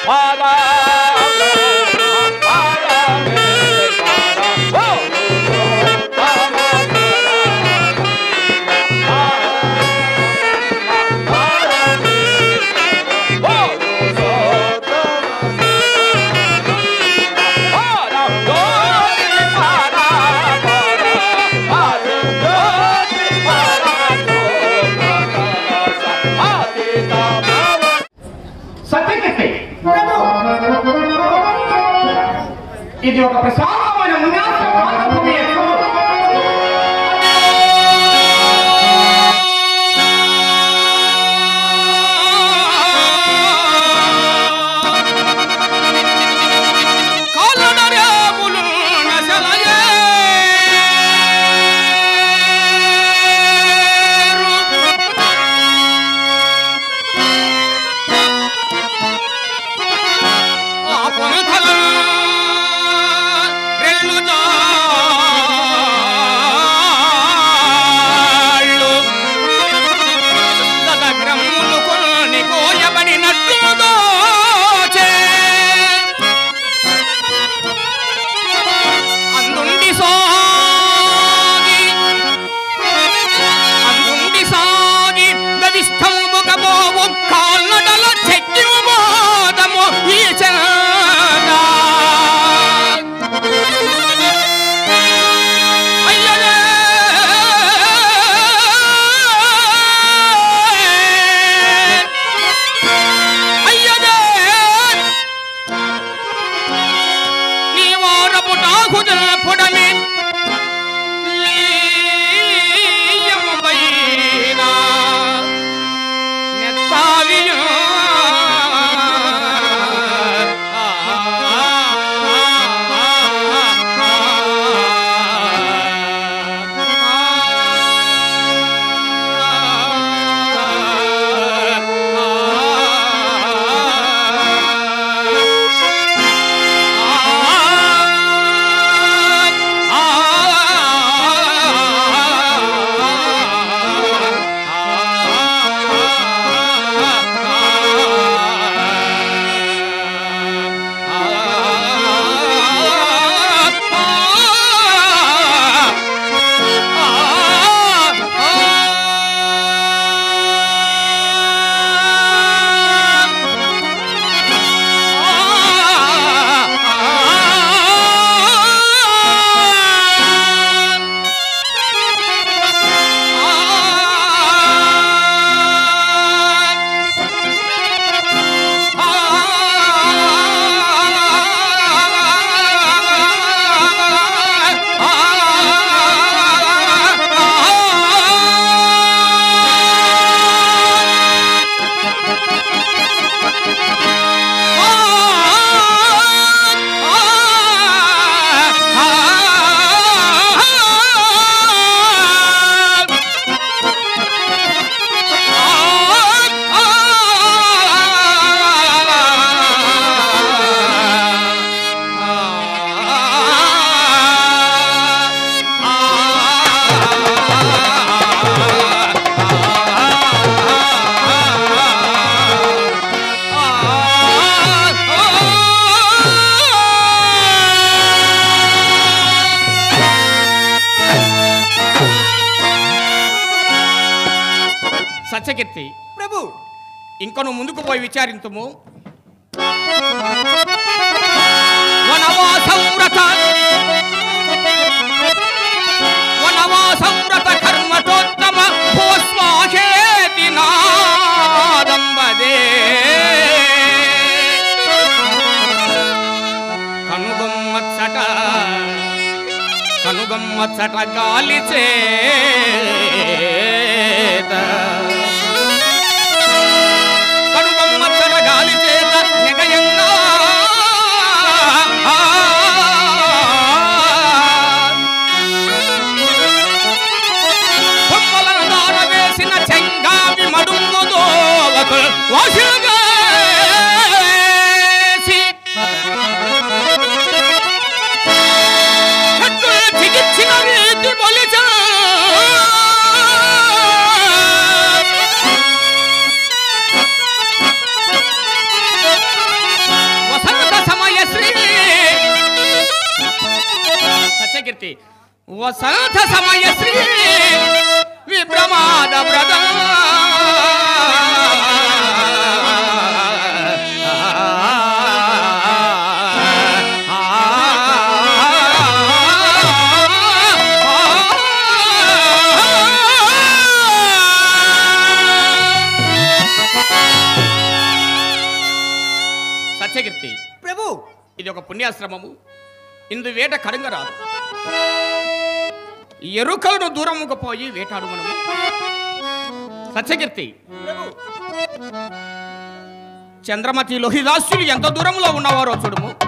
సత్యకీర్తి ఇది ఒక ప్రశాంతమైన ఉల్లాస ప్రాంతభూమి ఎప్పుడు అందుండి సాగి అందుండి సాగి గవిష్టంబుకపోవు కాళ్ళడల చెక్కిము బోధము ఈ చందా అయ్యలే అయ్యలే నీ వారపు టాకుదల పొడమి లీయముపైన నెత్తావియు సత్యకీర్తి ప్రభు ఇంకను ముందుకు పోయి విచారింతుము వనవాసవ్రత వనవాసవ్రత కర్మటోత్తమ భూస్వాహేతి నాదంబదే కనుగొమ్మచ్చట కనుగొమ్మచ్చట గాలి చేత కనుబొమ్మచ్చట గాలి చేత నిగయంగా కొమ్మలను దార వేసిన చెంగావి మడుంగుదో వాసుగా చికిత్సిన రీతి మొలిచా వసంత సమయ శ్రీ విభ్రమాద బ్రద సత్యకీర్తి ప్రభు ఇది ఒక పుణ్యాశ్రమము ఇందు వేట కడుంగ రాదు ఎరుకలను దూరముకు పోయి వేటాడు మనము సత్యకీర్తి ప్రభు చంద్రమతి లోహిదాసులు ఎంత దూరంలో ఉన్నవారో చూడుము